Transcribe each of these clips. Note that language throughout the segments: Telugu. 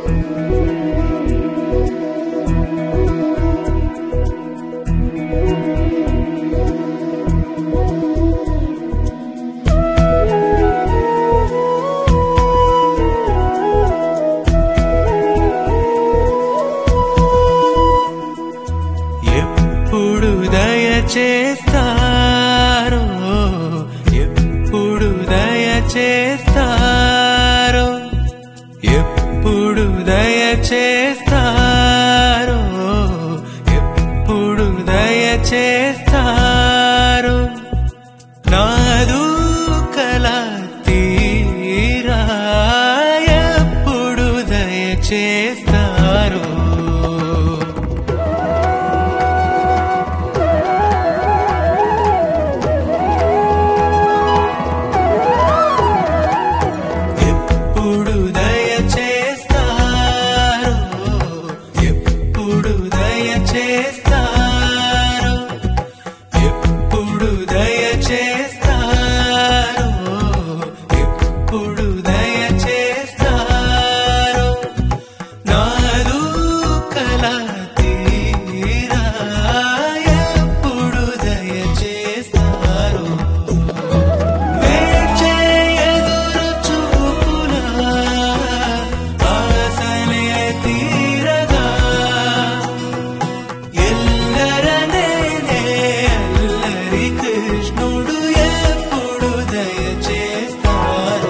ఎప్పుడు దయ చేస్తారో ఎప్పుడు దయ చేస్తారో ఎప్పుడు దయ చేస్తారో ఎప్పుడు దయ చేస్తారో నాదు కల తీరా ఎప్పుడు దయ చేస్తారో ఎప్పుడు దయ చేస్తారో ఎప్పుడు దయ చేస్తారో ఎప్పుడు దయ చేస్తారో ఎప్పుడు దయ చేస్తారో నాదు కల తీరా ఎప్పుడు దయ చేస్తారో వేచే ఎదురు చూపులా ఆశలే తీరగా ఎల్లరనేనే అల్లరి కృష్ణుడు ఎప్పుడు దయ చేస్తారో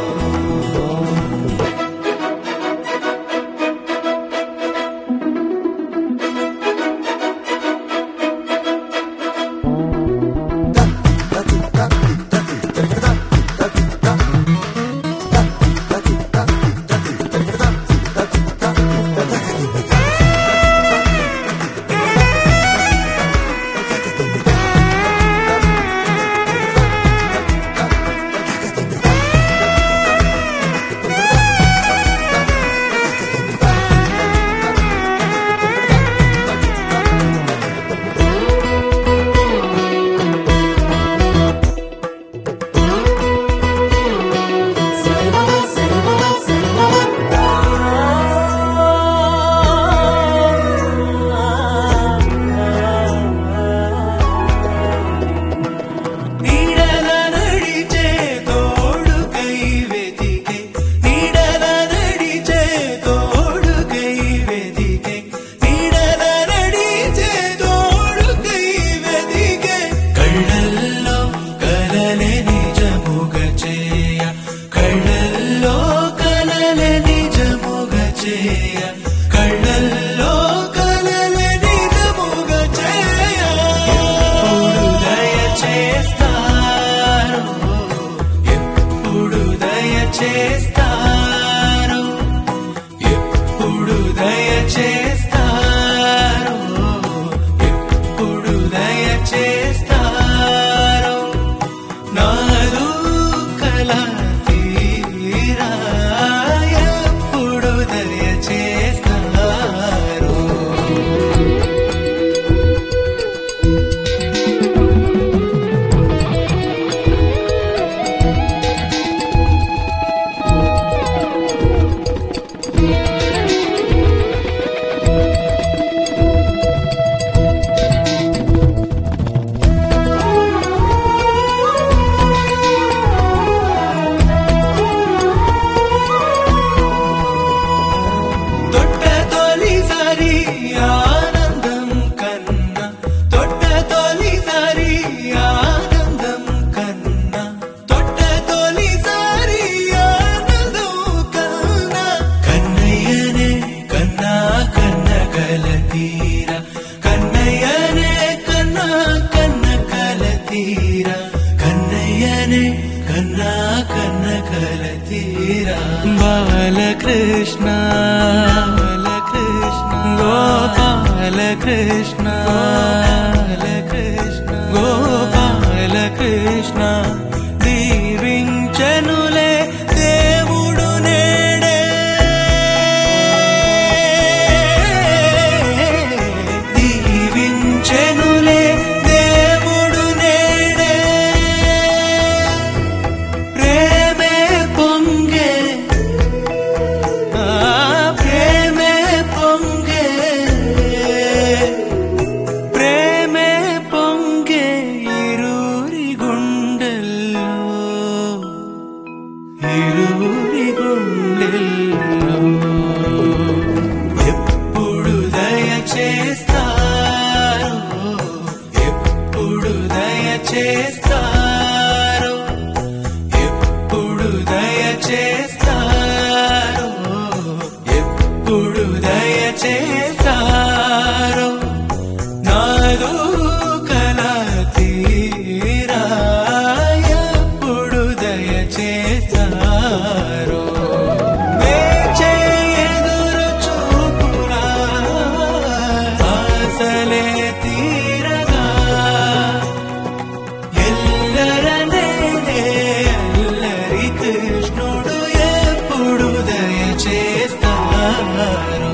నీడల నడిచే తోడుకై వెతికే నీడల నడిచే తోడుకై వెతికే నీడల నడిచే తోడుకై వెతికే కళ్ళల్లో కలలే నిజముగ చేయ కళ్ళల్లో కలలే నిజముగ చేయ కళ్ళల్లో కలలే నిజముగ చేయ ఎప్పుడు దయ చేస్తారో ఎప్పుడు దయ చేస్తారో ఎప్పుడు దయ చేస్తారో ఎప్పుడు దయ చేస్తారో నాదు కల తీరా ఎప్పుడు దయ చేస్తారో తొట్ట తొలిసారి ఆనందం కన్నా తొట్ట తొలిసారి ఆనందం కన్నా తొట్ట తొలిసారి ఆనందం కన్నా కన్నయ్యనే కన్నా కన్న కల తీర కన్నయ్యనే కన్నా కన్న కల తీర కన్నయ్యనే కన్నా కన్న కల తీర బాలకృష్ణ బాలకృష్ణ గోపాల కృష్ణ బాలకృష్ణ గోపాల కృష్ణ దీవించనులే దేవుడు నేడే దీవించెనులే దేవుడు నేడే ప్రేమే పొంగే ఆ ప్రేమ ఎప్పుడు దయచేస్తారో నాదు కల తీరా ఎప్పుడు దయచేస్తారో వేచే ఎదురు చూపురా ఆశలే తీరగా ఎల్లరనే ఎల్లరి కృష్ణుడు ఎప్పుడు దయచేస్తారు